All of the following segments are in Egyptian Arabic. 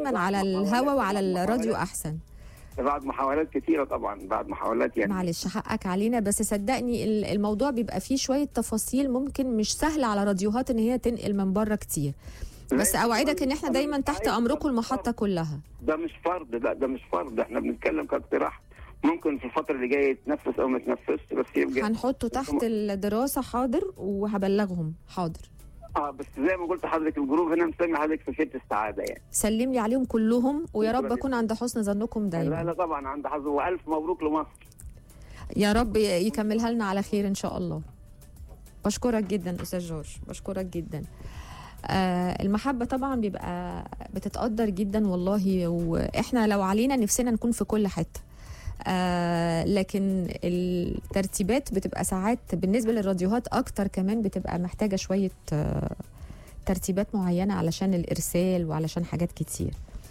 دايما على الهوا وعلى الراديو احسن بعد محاولات كثيره طبعا بعد محاولات يعني معلش حقك علينا بس صدقني ال- الموضوع بيبقى فيه شويه تفاصيل ممكن مش سهل على راديوهات ان هي تنقل من بره كتير بس لا، اوعدك ان احنا دايما تحت امركم المحطه كلها ده مش فرض لا ده مش فرض احنا بنتكلم كاقتراح ممكن في الفتره اللي جايه يتنفس او ما يتنفسش بس يبقى هنحطه تحت الدراسه حاضر وهبلغهم حاضر اه بس زي ما قلت لحضرتك الجروب هنا مسمي حضرتك سفينه السعاده يعني سلم لي عليهم كلهم ويا رب شكراً اكون عند حسن ظنكم لا دايما لا طبعا عند حظ والف مبروك لمصر يا رب يكملها لنا على خير ان شاء الله بشكرك جدا استاذ جورج بشكرك جدا آه المحبة طبعا بيبقى بتتقدر جدا والله واحنا لو علينا نفسنا نكون في كل حتة آه لكن الترتيبات بتبقى ساعات بالنسبة للراديوهات اكتر كمان بتبقى محتاجة شوية آه ترتيبات معينة علشان الارسال وعلشان حاجات كتير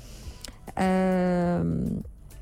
آم،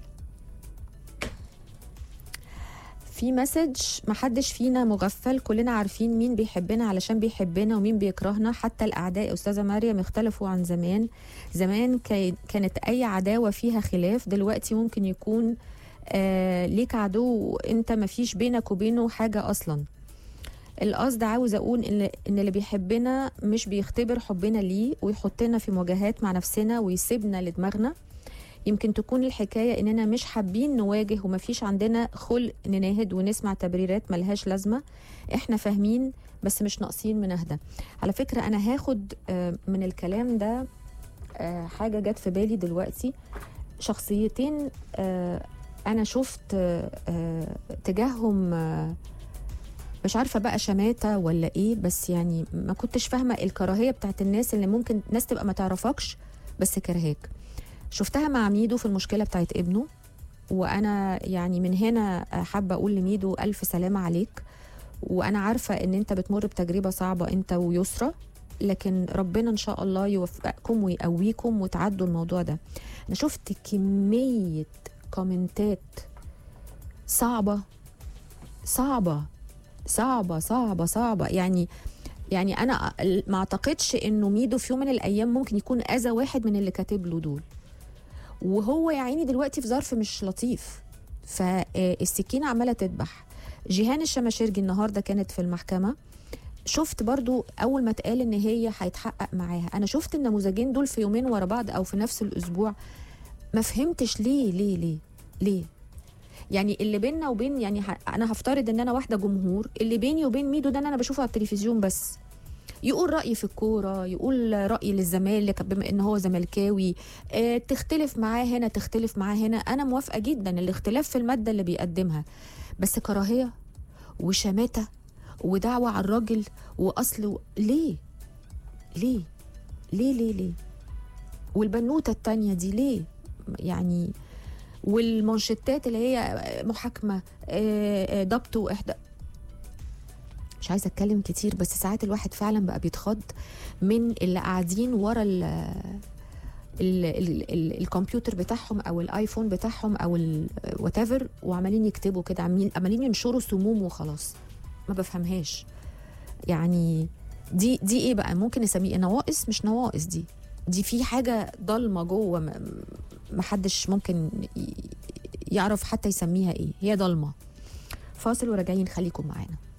في مسج محدش فينا مغفل كلنا عارفين مين بيحبنا علشان بيحبنا ومين بيكرهنا حتى الأعداء أستاذة مريم اختلفوا عن زمان زمان كي- كانت أي عداوة فيها خلاف دلوقتي ممكن يكون آه ليك عدو وانت مفيش بينك وبينه حاجة أصلا القصد عاوز أقول إن إن اللي بيحبنا مش بيختبر حبنا ليه ويحطنا في مواجهات مع نفسنا ويسيبنا لدماغنا يمكن تكون الحكاية إننا مش حابين نواجه ومفيش عندنا خلق نناهد ونسمع تبريرات ملهاش لازمة إحنا فاهمين بس مش ناقصين مناهدة على فكرة أنا هاخد آه، من الكلام ده آه، حاجة جت في بالي دلوقتي شخصيتين آه، أنا شفت آه، آه، تجاههم آه، مش عارفة بقى شماتة ولا إيه بس يعني ما كنتش فاهمة الكراهية بتاعت الناس اللي ممكن ناس تبقى ما تعرفكش بس كرهاك شفتها مع ميدو في المشكله بتاعت ابنه وانا يعني من هنا حابه اقول لميدو الف سلامه عليك وانا عارفه ان انت بتمر بتجربه صعبه انت ويسرى لكن ربنا ان شاء الله يوفقكم ويقويكم وتعدوا الموضوع ده انا شفت كميه كومنتات صعبه صعبه صعبه صعبه صعبه يعني يعني انا ما اعتقدش انه ميدو في يوم من الايام ممكن يكون اذى واحد من اللي كاتب له دول وهو يا عيني دلوقتي في ظرف مش لطيف فالسكينه عماله تذبح جيهان الشماشرجي النهارده كانت في المحكمه شفت برضو اول ما اتقال ان هي هيتحقق معاها انا شفت النموذجين دول في يومين ورا بعض او في نفس الاسبوع ما فهمتش ليه ليه ليه ليه يعني اللي بيننا وبين يعني ه- انا هفترض ان انا واحده جمهور اللي بيني وبين ميدو ده إن انا بشوفه على التلفزيون بس يقول رأي في الكورة يقول رأي للزمالك بما ان هو زملكاوي اه تختلف معاه هنا تختلف معاه هنا انا موافقة جدا الاختلاف في المادة اللي بيقدمها بس كراهية وشماتة ودعوة على الراجل واصل و... ليه ليه ليه ليه ليه والبنوتة التانية دي ليه يعني والمانشيتات اللي هي محاكمة آه، آه، ضبط وإحدى مش عايزه اتكلم كتير بس ساعات الواحد فعلا بقى بيتخض من اللي قاعدين ورا ال ال ال ال الكمبيوتر بتاعهم او الايفون بتاعهم او وات ايفر وعمالين يكتبوا كده عمالين عمالين ينشروا سموم وخلاص ما بفهمهاش يعني دي دي ايه بقى ممكن نسميه نواقص مش نواقص دي دي في حاجه ضلمه جوه ما- ما حدش ممكن ي- يعرف حتى يسميها ايه هي ضلمه فاصل وراجعين خليكم معانا